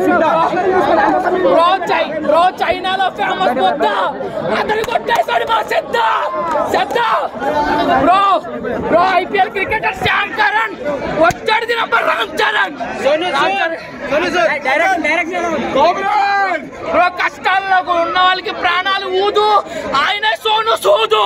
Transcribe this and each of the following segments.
Bro చై bro చైనాలో famous Buddha అతను కొట్టేశాడు మా Siddha Siddha bro bro IPL cricketer Shyam Charan వచ్చాడు నంబర్ రామ్ చరణ్ రామ్ చరణ్. బ్రో కష్టాల్లో ఉన్న వాళ్ళకి ప్రాణాలు ఊదు ఆయన సోను సూదు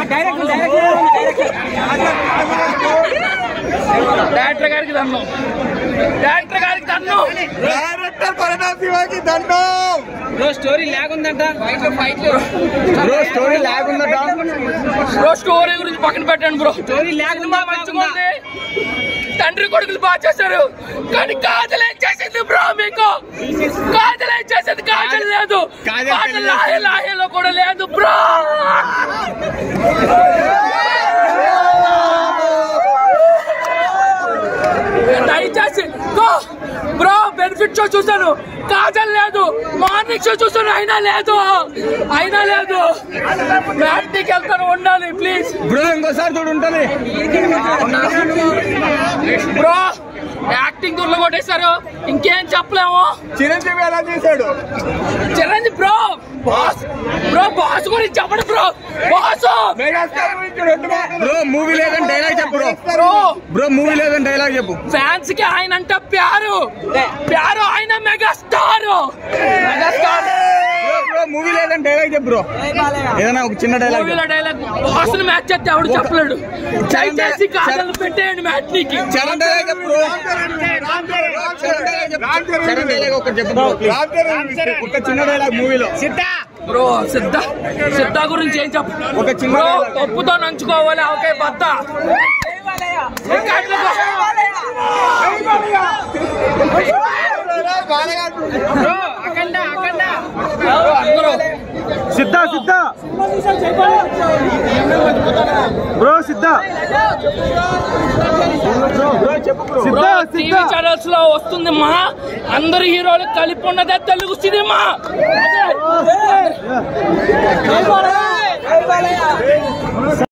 డైరెక్టర్ గారికి దన్నం డైరెక్టర్ గారికి దన్నం డైరెక్టర్ పరిణామ శివాకి దండం బ్రో స్టోరీ లేకుందంట బ్రో స్టోరీ లేకుందట బ్రో స్టోరీ గురించి పక్కన పెట్టండి బ్రో స్టోరీ లేకుండా మంచిగా ఉంది తండ్రి కొడుకులు బాగా చేశారు కానీ కాజల్ ఏం చేసింది బ్రో మీకు కాజల్ ఏం చేసింది కాజల్ లేదు కాజల్ పాట పెళ్లి లాహే లాహేలో కూడా లేదు బ్రో దయచేసి గో బ్రో బెనిఫిట్ షో చూసాను కాజల్ లేదు మార్నింగ్ షో చూసాను అయినా లేదు అయినా లేదు మ్యాట్నికి వెళ్తాను ఉండాలి ప్లీజ్ బ్రో ఇంకోసారి చూడు ఉంటుంది బ్రో యాక్టింగ్ దూరంలో కొట్టేశారు ఇంకేం చెప్పలేము చిరంజీవి ఎలా చేశాడు Chiranjeevi bro boss bro boss గురించి చెప్పండి బ్రో బాస్ మెగాస్టార్ గురించి రెండు మాటలు బ్రో మూవీ లేదని డైలాగ్ చెప్పు బ్రో బ్రో బ్రో మూవీ లేదని డైలాగ్ చెప్పు ఫ్యాన్స్ కి ఆయన అంటే ప్యారు ప్యారు ఆయన megastar megastar bro bro movie లేదని డైలాగ్ చెప్పు బ్రో ఏదైనా ఒక చిన్న డైలాగ్ మూవీలో డైలాగ్ బాస్ మ్యాచ్ చేస్తే ఎవడు చెప్పలేడు దయచేసి కాజల్ పెట్టేయండి మ్యాచ్ నీకి చరణ్ డైలాగ్ చెప్పు బ్రో చరణ్ డైలాగ్ ఒకటి చెప్పు బ్రో ఒక చిన్న డైలాగ్ మూవీలో బ్రో సిద్ధ సిద్ధ గురించి ఏం చెప్ప ఒక చిన్న బ్రో dialogue. పప్పుతో నంచుకోవాలి అవకాయ బద్ద రికార్డులకు అందరూ సిద్ధ సిద్ధ బ్రో సిద్ధ బ్రో టీవీ ఛానల్స్ లో వస్తుంది మా అందరు హీరోలు కలిపి ఉన్నదే తెలుగు సినిమా అదే.